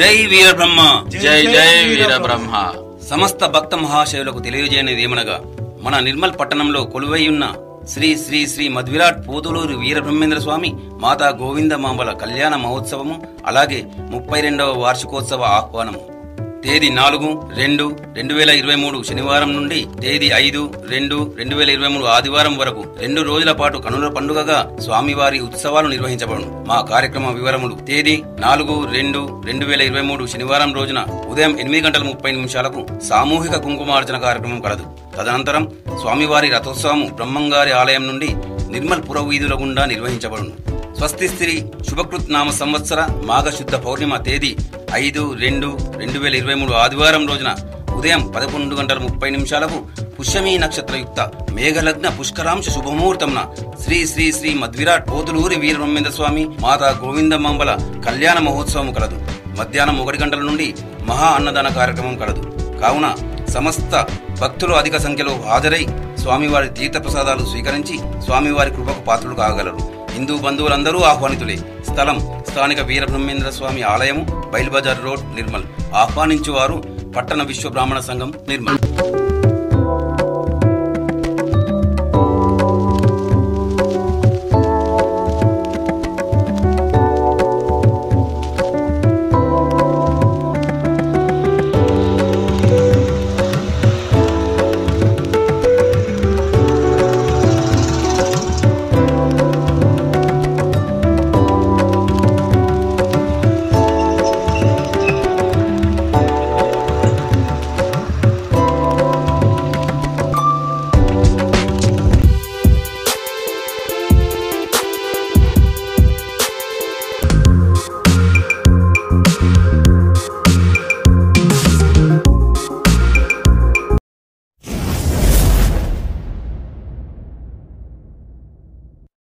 జై వీరబ్రహ్మ జై జై వీర బ్రహ్మ సమస్త భక్త మహాశయులకు తెలియజేయనిది ఏమనగా మన నిర్మల్ పట్టణంలో కొలువై ఉన్న శ్రీ శ్రీ శ్రీ మధ్విరాట్ పోతులూరు వీరబ్రహ్మేంద్ర స్వామి మాతా గోవింద మాంబల కళ్యాణ మహోత్సవము అలాగే ముప్పై రెండవ వార్షికోత్సవ ఆహ్వానము తేదీ నాలుగు రెండు రెండు వేల ఇరవై మూడు శనివారం నుండి తేదీ ఐదు రెండు రెండు వేల ఇరవై మూడు ఆదివారం వరకు రెండు రోజుల పాటు కనుల పండుగగా స్వామివారి ఉత్సవాలు నిర్వహించబడును మా కార్యక్రమ వివరములు తేదీ నాలుగు రెండు రెండు వేల ఇరవై మూడు శనివారం రోజున ఉదయం ఎనిమిది గంటల ముప్పై నిమిషాలకు సామూహిక కుంకుమార్చన కార్యక్రమం కలదు తదనంతరం స్వామివారి రథోత్సవము బ్రహ్మంగారి ఆలయం నుండి నిర్మల్ పుర వీధుల గుండా నిర్వహించబడును స్వస్తి స్త్రీ శుభకృత్ నామ సంవత్సర మాఘశుద్ధ పౌర్ణిమ తేదీ ఐదు రెండు రెండు వేల ఇరవై మూడు ఆదివారం రోజున ఉదయం పదకొండు గంటల ముప్పై నిమిషాలకు పుష్యమీ నక్షత్రయుక్త మేఘలగ్న పుష్కరాంశ శుభముహూర్తంన శ్రీ శ్రీ శ్రీ మధ్విరాట్ పోతులూరి వీరబ్రహ్మేంద్ర స్వామి మాతా గోవిందమంబల కళ్యాణ మహోత్సవం కలదు మధ్యాహ్నం ఒకటి గంటల నుండి మహా అన్నదాన కార్యక్రమం కలదు కావున సమస్త భక్తులు అధిక సంఖ్యలో హాజరై స్వామివారి తీర్థప్రసాదాలు స్వీకరించి స్వామివారి కృపకు పాత్రులు కాగలరు హిందూ బంధువులందరూ ఆహ్వానితులే స్థలం స్థానిక వీరబ్రహ్మేంద్ర స్వామి ఆలయము బయలుబజార్ రోడ్ నిర్మల్ ఆహ్వానించువారు పట్టణ విశ్వ బ్రాహ్మణ సంఘం నిర్మల్